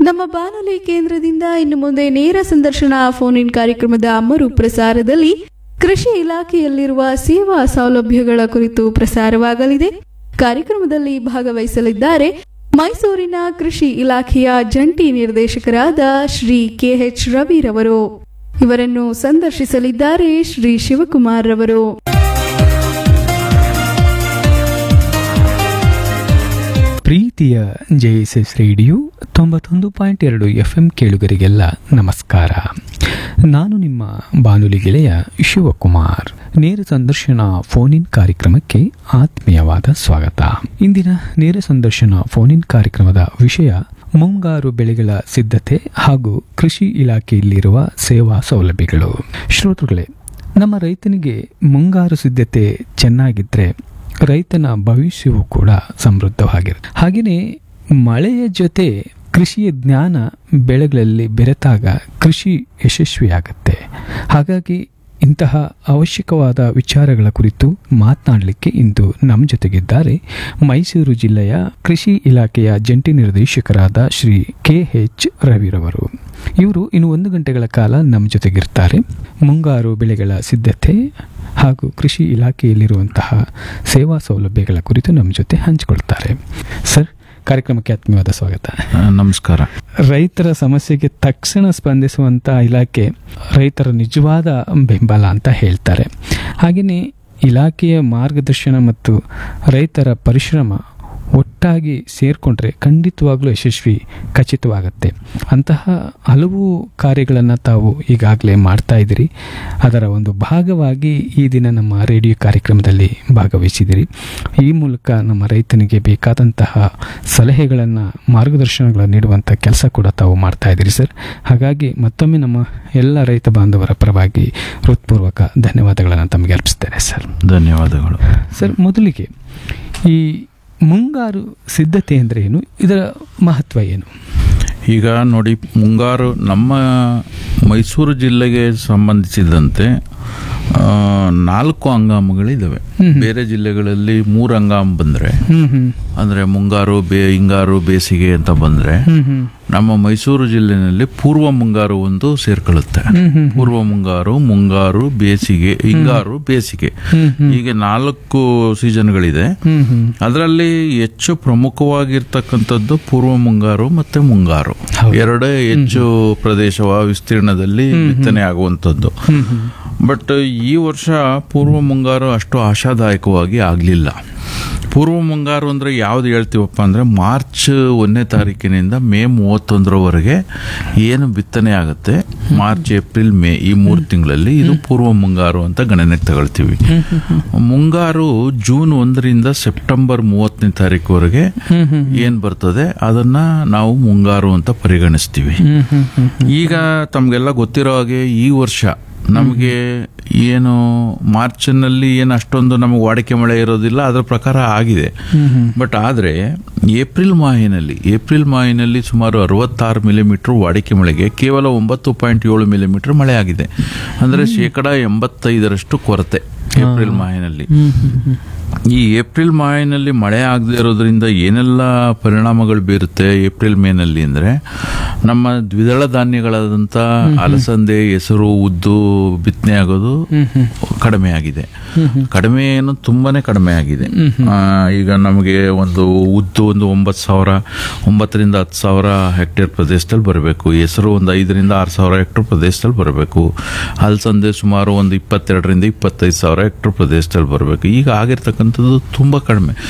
ನಮ್ಮ ಬಾನುಲಿ ಕೇಂದ್ರದಿಂದ ಇನ್ನು ಮುಂದೆ ನೇರ ಸಂದರ್ಶನ ಫೋನ್ ಇನ್ ಕಾರ್ಯಕ್ರಮದ ಮರು ಪ್ರಸಾರದಲ್ಲಿ ಕೃಷಿ ಇಲಾಖೆಯಲ್ಲಿರುವ ಸೇವಾ ಸೌಲಭ್ಯಗಳ ಕುರಿತು ಪ್ರಸಾರವಾಗಲಿದೆ ಕಾರ್ಯಕ್ರಮದಲ್ಲಿ ಭಾಗವಹಿಸಲಿದ್ದಾರೆ ಮೈಸೂರಿನ ಕೃಷಿ ಇಲಾಖೆಯ ಜಂಟಿ ನಿರ್ದೇಶಕರಾದ ಶ್ರೀ ಕೆಎಚ್ ರವಿರವರು ಇವರನ್ನು ಸಂದರ್ಶಿಸಲಿದ್ದಾರೆ ಶ್ರೀ ಶಿವಕುಮಾರ್ ರವರು ಪ್ರೀತಿಯ ಜೆಎಸ್ಎಸ್ ರೇಡಿಯೋ ತೊಂಬತ್ತೊಂದು ಪಾಯಿಂಟ್ ಎರಡು ಎಫ್ ಎಂ ಕೇಳುಗರಿಗೆಲ್ಲ ನಮಸ್ಕಾರ ನಾನು ನಿಮ್ಮ ಬಾನುಲಿ ಗೆಳೆಯ ಶಿವಕುಮಾರ್ ನೇರ ಸಂದರ್ಶನ ಫೋನ್ ಇನ್ ಕಾರ್ಯಕ್ರಮಕ್ಕೆ ಆತ್ಮೀಯವಾದ ಸ್ವಾಗತ ಇಂದಿನ ನೇರ ಸಂದರ್ಶನ ಫೋನ್ ಇನ್ ಕಾರ್ಯಕ್ರಮದ ವಿಷಯ ಮುಂಗಾರು ಬೆಳೆಗಳ ಸಿದ್ಧತೆ ಹಾಗೂ ಕೃಷಿ ಇಲಾಖೆಯಲ್ಲಿರುವ ಸೇವಾ ಸೌಲಭ್ಯಗಳು ಶ್ರೋತೃಗಳೇ ನಮ್ಮ ರೈತನಿಗೆ ಮುಂಗಾರು ಸಿದ್ಧತೆ ಚೆನ್ನಾಗಿದ್ರೆ ರೈತನ ಭವಿಷ್ಯವು ಕೂಡ ಸಮೃದ್ಧವಾಗಿರುತ್ತೆ ಹಾಗೆಯೇ ಮಳೆಯ ಜೊತೆ ಕೃಷಿಯ ಜ್ಞಾನ ಬೆಳೆಗಳಲ್ಲಿ ಬೆರೆತಾಗ ಕೃಷಿ ಯಶಸ್ವಿಯಾಗುತ್ತೆ ಹಾಗಾಗಿ ಇಂತಹ ಅವಶ್ಯಕವಾದ ವಿಚಾರಗಳ ಕುರಿತು ಮಾತನಾಡಲಿಕ್ಕೆ ಇಂದು ನಮ್ಮ ಜೊತೆಗಿದ್ದಾರೆ ಮೈಸೂರು ಜಿಲ್ಲೆಯ ಕೃಷಿ ಇಲಾಖೆಯ ಜಂಟಿ ನಿರ್ದೇಶಕರಾದ ಶ್ರೀ ಕೆ ಎಚ್ ರವಿರವರು ಇವರು ಇನ್ನು ಒಂದು ಗಂಟೆಗಳ ಕಾಲ ನಮ್ಮ ಜೊತೆಗಿರ್ತಾರೆ ಮುಂಗಾರು ಬೆಳೆಗಳ ಸಿದ್ಧತೆ ಹಾಗೂ ಕೃಷಿ ಇಲಾಖೆಯಲ್ಲಿರುವಂತಹ ಸೇವಾ ಸೌಲಭ್ಯಗಳ ಕುರಿತು ನಮ್ಮ ಜೊತೆ ಹಂಚಿಕೊಳ್ತಾರೆ ಸರ್ ಕಾರ್ಯಕ್ರಮಕ್ಕೆ ಆತ್ಮೀಯವಾದ ಸ್ವಾಗತ ಆ, ನಮಸ್ಕಾರ ರೈತರ ಸಮಸ್ಯೆಗೆ ತಕ್ಷಣ ಸ್ಪಂದಿಸುವಂಥ ಇಲಾಖೆ ರೈತರ ನಿಜವಾದ ಬೆಂಬಲ ಅಂತ ಹೇಳ್ತಾರೆ ಹಾಗೆಯೇ ಇಲಾಖೆಯ ಮಾರ್ಗದರ್ಶನ ಮತ್ತು ರೈತರ ಪರಿಶ್ರಮ ಒಟ್ಟಾಗಿ ಸೇರಿಕೊಂಡ್ರೆ ಖಂಡಿತವಾಗ್ಲೂ ಯಶಸ್ವಿ ಖಚಿತವಾಗುತ್ತೆ ಅಂತಹ ಹಲವು ಕಾರ್ಯಗಳನ್ನು ತಾವು ಈಗಾಗಲೇ ಮಾಡ್ತಾ ಇದ್ದೀರಿ ಅದರ ಒಂದು ಭಾಗವಾಗಿ ಈ ದಿನ ನಮ್ಮ ರೇಡಿಯೋ ಕಾರ್ಯಕ್ರಮದಲ್ಲಿ ಭಾಗವಹಿಸಿದಿರಿ ಈ ಮೂಲಕ ನಮ್ಮ ರೈತನಿಗೆ ಬೇಕಾದಂತಹ ಸಲಹೆಗಳನ್ನು ಮಾರ್ಗದರ್ಶನಗಳನ್ನು ನೀಡುವಂಥ ಕೆಲಸ ಕೂಡ ತಾವು ಮಾಡ್ತಾ ಇದ್ದೀರಿ ಸರ್ ಹಾಗಾಗಿ ಮತ್ತೊಮ್ಮೆ ನಮ್ಮ ಎಲ್ಲ ರೈತ ಬಾಂಧವರ ಪರವಾಗಿ ಹೃತ್ಪೂರ್ವಕ ಧನ್ಯವಾದಗಳನ್ನು ತಮಗೆ ಅರ್ಪಿಸ್ತೇನೆ ಸರ್ ಧನ್ಯವಾದಗಳು ಸರ್ ಮೊದಲಿಗೆ ಈ ಮುಂಗಾರು ಸಿದ್ಧತೆ ಅಂದರೆ ಏನು ಇದರ ಮಹತ್ವ ಏನು ಈಗ ನೋಡಿ ಮುಂಗಾರು ನಮ್ಮ ಮೈಸೂರು ಜಿಲ್ಲೆಗೆ ಸಂಬಂಧಿಸಿದಂತೆ ಆ, ನಾಲ್ಕು ಹಂಗಾಮುಗಳಿದ್ದಾವೆ ಬೇರೆ ಜಿಲ್ಲೆಗಳಲ್ಲಿ ಮೂರು ಹಂಗಾಮ ಬಂದರೆ ಹ್ಮ್ ಹ್ಮ್ ಅಂದರೆ ಮುಂಗಾರು ಬೇ ಹಿಂಗಾರು ಬೇಸಿಗೆ ಅಂತ ಬಂದರೆ ಹ್ಮ್ ಹ್ಮ್ ನಮ್ಮ ಮೈಸೂರು ಜಿಲ್ಲೆಯಲ್ಲಿ ಪೂರ್ವ ಮುಂಗಾರು ಒಂದು ಸೇರ್ಕೊಳ್ಳುತ್ತೆ ಪೂರ್ವ ಮುಂಗಾರು ಮುಂಗಾರು ಬೇಸಿಗೆ ಹಿಂಗಾರು ಬೇಸಿಗೆ ಹೀಗೆ ನಾಲ್ಕು ಸೀಸನ್ಗಳಿದೆ ಹ್ಮ್ ಹ್ಮ್ ಅದರಲ್ಲಿ ಹೆಚ್ಚು ಪ್ರಮುಖವಾಗಿರ್ತಕ್ಕಂಥದ್ದು ಪೂರ್ವ ಮುಂಗಾರು ಮತ್ತೆ ಮುಂಗಾರು ಎರಡೇ ಹೆಚ್ಚು ಪ್ರದೇಶವ ವಿಸ್ತೀರ್ಣದಲ್ಲಿ ಬಿತ್ತನೆ ಆಗುವಂಥದ್ದು ಬಟ್ ಈ ವರ್ಷ ಪೂರ್ವ ಮುಂಗಾರು ಅಷ್ಟು ಆಶಾದಾಯಕವಾಗಿ ಆಗಲಿಲ್ಲ ಪೂರ್ವ ಮುಂಗಾರು ಅಂದ್ರೆ ಯಾವ್ದು ಹೇಳ್ತೀವಪ್ಪ ಅಂದ್ರೆ ಮಾರ್ಚ್ ಒಂದನೇ ತಾರೀಕಿನಿಂದ ಮೇ ಮೂವತ್ತೊಂದರವರೆಗೆ ಏನು ಬಿತ್ತನೆ ಆಗುತ್ತೆ ಮಾರ್ಚ್ ಏಪ್ರಿಲ್ ಮೇ ಈ ಮೂರು ತಿಂಗಳಲ್ಲಿ ಇದು ಪೂರ್ವ ಮುಂಗಾರು ಅಂತ ಗಣನೆಗೆ ತಗೊಳ್ತೀವಿ ಮುಂಗಾರು ಜೂನ್ ಒಂದರಿಂದ ಸೆಪ್ಟೆಂಬರ್ ಮೂವತ್ತನೇ ತಾರೀಕುವರೆಗೆ ಏನ್ ಬರ್ತದೆ ಅದನ್ನ ನಾವು ಮುಂಗಾರು ಅಂತ ಪರಿಗಣಿಸ್ತೀವಿ ಈಗ ತಮ್ಗೆಲ್ಲ ಗೊತ್ತಿರೋ ಹಾಗೆ ಈ ವರ್ಷ ನಮಗೆ ಏನು ಮಾರ್ಚ್ನಲ್ಲಿ ಏನು ಅಷ್ಟೊಂದು ನಮಗೆ ವಾಡಿಕೆ ಮಳೆ ಇರೋದಿಲ್ಲ ಅದರ ಪ್ರಕಾರ ಆಗಿದೆ ಬಟ್ ಆದರೆ ಏಪ್ರಿಲ್ ಮಾಹಿನಲ್ಲಿ ಏಪ್ರಿಲ್ ಮಾಹಿನಲ್ಲಿ ಸುಮಾರು ಅರವತ್ತಾರು ಮಿಲಿಮೀಟರ್ ವಾಡಿಕೆ ಮಳೆಗೆ ಕೇವಲ ಒಂಬತ್ತು ಪಾಯಿಂಟ್ ಏಳು ಮಿಲಿಮೀಟರ್ ಮಳೆ ಆಗಿದೆ ಅಂದರೆ ಶೇಕಡ ಎಂಬತ್ತೈದರಷ್ಟು ಕೊರತೆ ಏಪ್ರಿಲ್ ಮಾಹಿನಲ್ಲಿ ಈ ಏಪ್ರಿಲ್ ಮಾಹಿನಲ್ಲಿ ಮಳೆ ಆಗದೆ ಇರೋದ್ರಿಂದ ಏನೆಲ್ಲ ಪರಿಣಾಮಗಳು ಬೀರುತ್ತೆ ಏಪ್ರಿಲ್ ಮೇನಲ್ಲಿ ಅಂದ್ರೆ ನಮ್ಮ ದ್ವಿದಳ ಧಾನ್ಯಗಳಾದಂಥ ಅಲಸಂದೆ ಹೆಸರು ಉದ್ದು ಬಿತ್ತನೆ ಆಗೋದು ಕಡಿಮೆ ಆಗಿದೆ ಕಡಿಮೆ ಏನು ತುಂಬಾನೇ ಕಡಿಮೆ ಆಗಿದೆ ಆ, ಈಗ ನಮಗೆ ಒಂದು ಉದ್ದು ಒಂದು ಒಂಬತ್ತು ಸಾವಿರ ಒಂಬತ್ತರಿಂದ ಹತ್ತು ಸಾವಿರ ಹೆಕ್ಟೇರ್ ಪ್ರದೇಶದಲ್ಲಿ ಬರಬೇಕು ಹೆಸರು ಒಂದು ಐದರಿಂದ ಆರು ಸಾವಿರ ಹೆಕ್ಟೇರ್ ಪ್ರದೇಶದಲ್ಲಿ ಬರಬೇಕು ಅಲಸಂದೆ ಸುಮಾರು ಒಂದು ಇಪ್ಪತ್ತೆರಡರಿಂದ ಇಪ್ಪತ್ತೈದು ಸಾವಿರ ಹೆಕ್ಟೇರ್ ಪ್ರದೇಶದಲ್ಲಿ ಬರಬೇಕು ಈಗ ಆಗಿರ್ತಕ್ಕಂಥದ್ದು ತುಂಬ ಕಡಿಮೆ